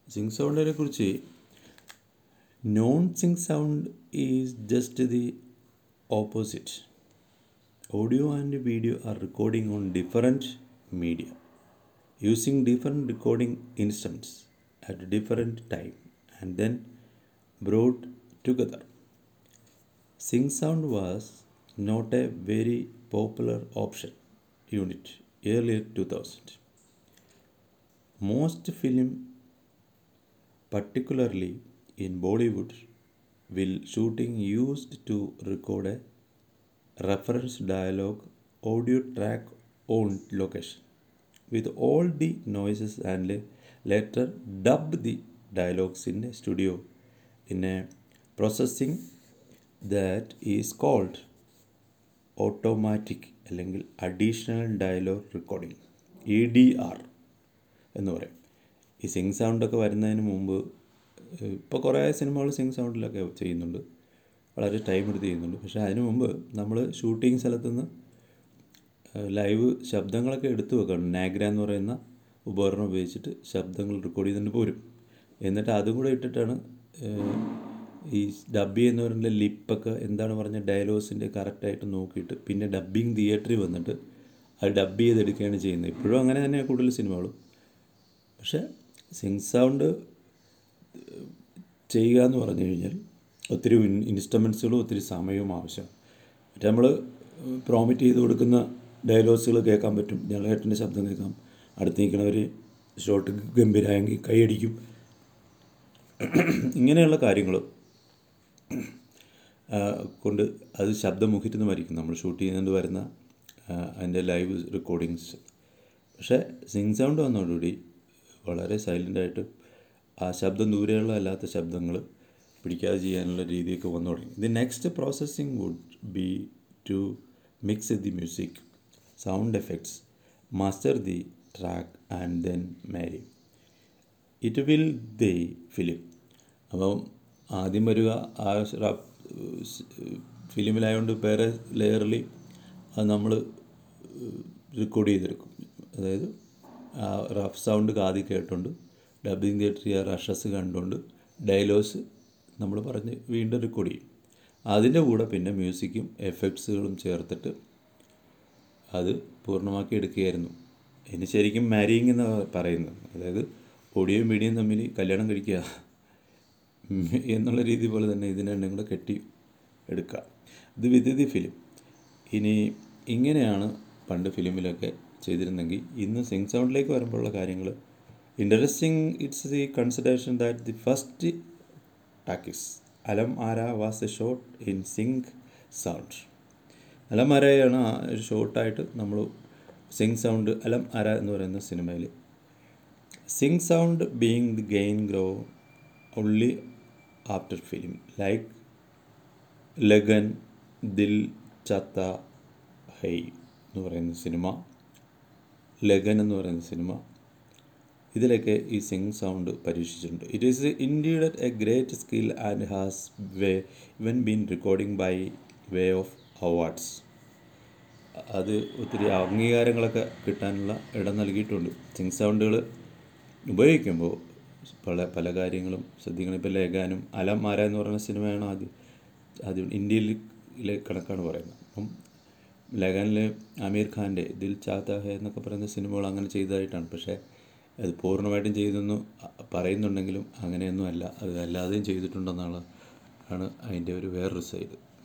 സിങ് സൗണ്ടിനെ കുറിച്ച് non sync sound is just the opposite audio and video are recording on different media using different recording instance at different time and then brought together Sync sound was not a very popular option unit earlier 2000. Most film, particularly in Bollywood, will shooting used to record a reference dialogue audio track on location with all the noises and later dub the dialogues in a studio in a processing that is called automatic അല്ലെങ്കിൽ additional dialogue recording A D R എന്ന് പറയും ഈ സിങ് സൗണ്ടൊക്കെ വരുന്നതിന് മുമ്പ് ഇപ്പോൾ കുറേ സിനിമകൾ സിങ് സൗണ്ടിലൊക്കെ ചെയ്യുന്നുണ്ട് വളരെ ടൈം എടുത്ത് ചെയ്യുന്നുണ്ട് പക്ഷേ അതിന് മുമ്പ് നമ്മൾ ഷൂട്ടിംഗ് സ്ഥലത്തുനിന്ന് ലൈവ് ശബ്ദങ്ങളൊക്കെ എടുത്തു വെക്കണം നാഗ്ര എന്ന് പറയുന്ന ഉപകരണം ഉപയോഗിച്ചിട്ട് ശബ്ദങ്ങൾ റെക്കോർഡ് ചെയ്തിട്ട് പോരും എന്നിട്ട് അതും കൂടെ ഇട്ടിട്ടാണ് ഈ ഡബ് ചെയ്യുന്നവരുടെ ലിപ്പൊക്കെ എന്താണ് പറഞ്ഞ ഡയലോഗ്സിൻ്റെ കറക്റ്റായിട്ട് നോക്കിയിട്ട് പിന്നെ ഡബ്ബിങ് തിയേറ്ററിൽ വന്നിട്ട് അത് ഡബ് ചെയ്തെടുക്കുകയാണ് ചെയ്യുന്നത് ഇപ്പോഴും അങ്ങനെ തന്നെയാണ് കൂടുതൽ സിനിമകളും പക്ഷേ സിങ് സൗണ്ട് ചെയ്യുക എന്ന് പറഞ്ഞു കഴിഞ്ഞാൽ ഒത്തിരി ഇൻസ്ട്രുമെൻസുകളും ഒത്തിരി സമയവും ആവശ്യമാണ് മറ്റേ നമ്മൾ പ്രോമിറ്റ് ചെയ്ത് കൊടുക്കുന്ന ഡയലോഗ്സുകൾ കേൾക്കാൻ പറ്റും ജനറേറ്ററിൻ്റെ ശബ്ദം കേൾക്കാം അടുത്ത് നിൽക്കുന്നവർ ഷോട്ട് ഗംഭീരമായെങ്കിൽ കൈയടിക്കും ഇങ്ങനെയുള്ള കാര്യങ്ങൾ കൊണ്ട് അത് ശബ്ദം മുഖിരുന്നമായിരിക്കും നമ്മൾ ഷൂട്ട് ചെയ്യുന്നതുകൊണ്ട് വരുന്ന അതിൻ്റെ ലൈവ് റെക്കോർഡിങ്സ് പക്ഷേ സിങ് സൗണ്ട് വന്നതോടുകൂടി വളരെ സൈലൻ്റായിട്ട് ആ ശബ്ദം ദൂരെയുള്ള അല്ലാത്ത ശബ്ദങ്ങൾ പിടിക്കാതെ ചെയ്യാനുള്ള രീതിയൊക്കെ വന്നു തുടങ്ങി the next processing would be to mix the music sound effects master the track and then marry it with the film അപ്പം ആദ്യം വരിക ആ ഫിലിമിലായതുകൊണ്ട് വേറെ ലെയറിൽ അത് നമ്മൾ റെക്കോർഡ് ചെയ്തെടുക്കും അതായത് ആ റഫ് സൗണ്ട് കാതി കേട്ടുകൊണ്ട് ഡബിങ് തിയേറ്ററിൽ ആ റഷസ് കണ്ടുകൊണ്ട് ഡയലോഗ്സ് നമ്മൾ പറഞ്ഞ് വീണ്ടും റെക്കോർഡ് ചെയ്യും അതിൻ്റെ കൂടെ പിന്നെ മ്യൂസിക്കും എഫക്ട്സുകളും ചേർത്തിട്ട് അത് പൂർണ്ണമാക്കി എടുക്കുകയായിരുന്നു ഇനി ശരിക്കും മാരിയിങ് എന്ന് പറയുന്നത് അതായത് ഓഡിയോയും വീഡിയോയും തമ്മിൽ കല്യാണം കഴിക്കുക എന്നുള്ള രീതി പോലെ തന്നെ ഇതിനെ രണ്ടും കൂടെ കെട്ടി എടുക്കുക ഇത് വിത്ത് ദി ഫിലിം ഇനി ഇങ്ങനെയാണ് പണ്ട് ഫിലിമിലൊക്കെ ചെയ്തിരുന്നെങ്കിൽ ഇന്ന് സിങ് സൗണ്ടിലേക്ക് വരുമ്പോഴുള്ള കാര്യങ്ങൾ interesting it's the consideration that the first talkies Alam Ara was a shot in sync sound Alam ആരയാണ് ആ ഒരു ഷോർട്ടായിട്ട് നമ്മൾ സിങ് സൗണ്ട് അലം ആര എന്ന് പറയുന്ന സിനിമയിൽ sync sound being the gain grow only after film like Lagaan Dil Chahta Hai എന്ന് പറയുന്ന സിനിമ ലഗൻ എന്ന് പറയുന്ന സിനിമ ഇതിലൊക്കെ ഈ സിങ് സൗണ്ട് പരീക്ഷിച്ചിട്ടുണ്ട് it is indeed a great skill and has way even been recording by way of awards അത് ഒത്തിരി അംഗീകാരങ്ങളൊക്കെ കിട്ടാനുള്ള ഇടം നൽകിയിട്ടുണ്ട് സിങ് സൗണ്ടുകൾ ഉപയോഗിക്കുമ്പോൾ പല പല കാര്യങ്ങളും ശ്രദ്ധിക്കണം ഇപ്പോൾ ലേഖാനും അലം ആര എന്ന് പറയുന്ന സിനിമയാണ് ആദ്യം ആദ്യം ഇന്ത്യയിലെ കണക്കാണ് പറയുന്നത് അപ്പം ലേഖാനിൽ ആമീർ ഖാൻ്റെ ദിൽ ചാത്ത ഹെ എന്നൊക്കെ പറയുന്ന സിനിമകൾ അങ്ങനെ ചെയ്തതായിട്ടാണ് പക്ഷേ അത് പൂർണ്ണമായിട്ടും ചെയ്തെന്ന് പറയുന്നുണ്ടെങ്കിലും അങ്ങനെയൊന്നും അല്ല അത് അല്ലാതെയും ചെയ്തിട്ടുണ്ടെന്നാണ് ആണ് അതിൻ്റെ ഒരു വേറൊരു സൈഡ്